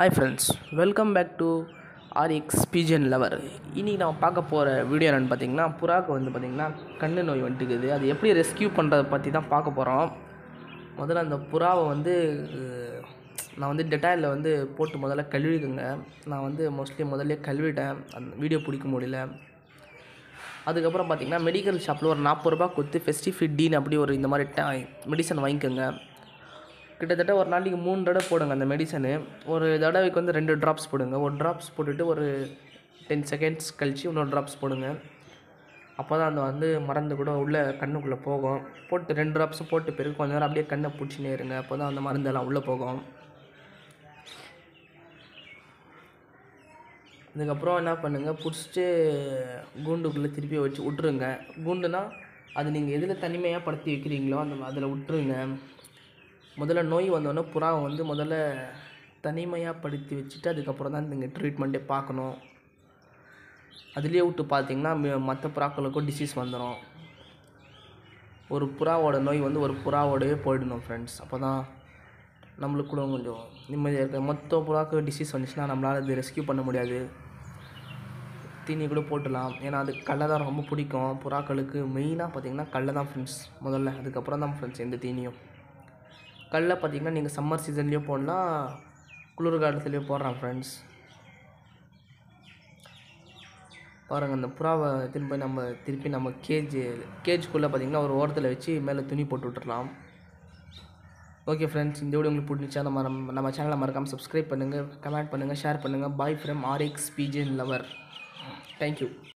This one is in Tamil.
hi friends welcome back to RX பிஜன் லவர் இனி நான் பார்க்க போகிற வீடியோ என்னென்னு பார்த்தீங்கன்னா புறாக்கு வந்து பார்த்திங்கன்னா கண்ணு நோய் வந்துட்டுக்குது அது எப்படி ரெஸ்க்யூ பண்ணுறதை பற்றி தான் பார்க்க போகிறோம் முதல்ல அந்த புறாவை வந்து அஹ், நான் வந்து டெட்டாயில் வந்து போட்டு முதல்ல கழுவிக்குங்க நான் வந்து மோஸ்ட்லி முதல்ல கழுவிட்டேன் அந்த வீடியோ பிடிக்க முடியல அதுக்கப்புறம் பார்த்தீங்கன்னா மெடிக்கல் ஷாப்பில் ஒரு நாற்பது ரூபா கொடுத்து ஃபெஸ்டிஃபிட் டீன் அப்படி ஒரு இந்த மாதிரி டா மெடிசன் வாங்கிக்கோங்க கிட்டத்தட்ட ஒரு நாளைக்கு மூணு தடவை போடுங்க அந்த மெடிசனு ஒரு தடவைக்கு வந்து ரெண்டு ட்ராப்ஸ் போடுங்க ஒரு ட்ராப்ஸ் போட்டுட்டு ஒரு டென் செகண்ட்ஸ் கழித்து இன்னொரு ட்ராப்ஸ் போடுங்க அப்போ தான் அந்த வந்து மருந்து கூட உள்ளே கண்ணுக்குள்ளே போகும் போட்டு ரெண்டு ட்ராப்ஸும் போட்டு பிறகு கொஞ்ச நேரம் அப்படியே கண்ணை பிடிச்சினே இருங்க அப்போ தான் அந்த மருந்தெல்லாம் உள்ளே போகும் அதுக்கப்புறம் என்ன பண்ணுங்கள் பிடிச்சிட்டு கூண்டுக்குள்ளே திருப்பி வச்சு விட்ருங்க கூண்டுனா அது நீங்கள் எதில் தனிமையாக படுத்தி வைக்கிறீங்களோ அந்த அதில் விட்ருங்க முதல்ல நோய் வந்தோடனே புறாவை வந்து முதல்ல தனிமையாக படுத்தி வச்சுட்டு அதுக்கப்புறம் தான் நீங்கள் ட்ரீட்மெண்ட்டே பார்க்கணும் அதுலேயே விட்டு பார்த்தீங்கன்னா மற்ற புறாக்களுக்கும் டிசீஸ் வந்துடும் ஒரு புறாவோட நோய் வந்து ஒரு புறாவோடவே போயிடணும் ஃப்ரெண்ட்ஸ் அப்போ தான் நம்மளுக்கு கூட கொஞ்சம் நிம்மதியாக இருக்க மொத்த புறாக்கு டிசீஸ் வந்துச்சுன்னா நம்மளால் அது ரெஸ்க்யூ பண்ண முடியாது தீனி கூட போட்டுடலாம் ஏன்னா அது கடலை தான் ரொம்ப பிடிக்கும் புறாக்களுக்கு மெயினாக பார்த்தீங்கன்னா கடலை தான் ஃப்ரெண்ட்ஸ் முதல்ல அதுக்கப்புறம் தான் ஃப்ரெண்ட்ஸ் எந்த தீனியும் கடலை பார்த்தீங்கன்னா நீங்கள் சம்மர் சீசன்லேயும் போடலாம் குளிர் காலத்துலேயும் போடுறான் ஃப்ரெண்ட்ஸ் பாருங்கள் அந்த புறாவை திரும்ப நம்ம திருப்பி நம்ம கேஜ் கேஜ்குள்ளே பார்த்தீங்கன்னா ஒரு ஓரத்தில் வச்சு மேலே துணி போட்டு விட்டுறலாம் ஓகே ஃப்ரெண்ட்ஸ் இந்த வீடியோ உங்களுக்கு பிடிச்சா நம்ம நம்ம நம்ம சேனலை மறக்காமல் சப்ஸ்கிரைப் பண்ணுங்கள் கமெண்ட் பண்ணுங்கள் ஷேர் பண்ணுங்கள் bye from RX BGM lover thank you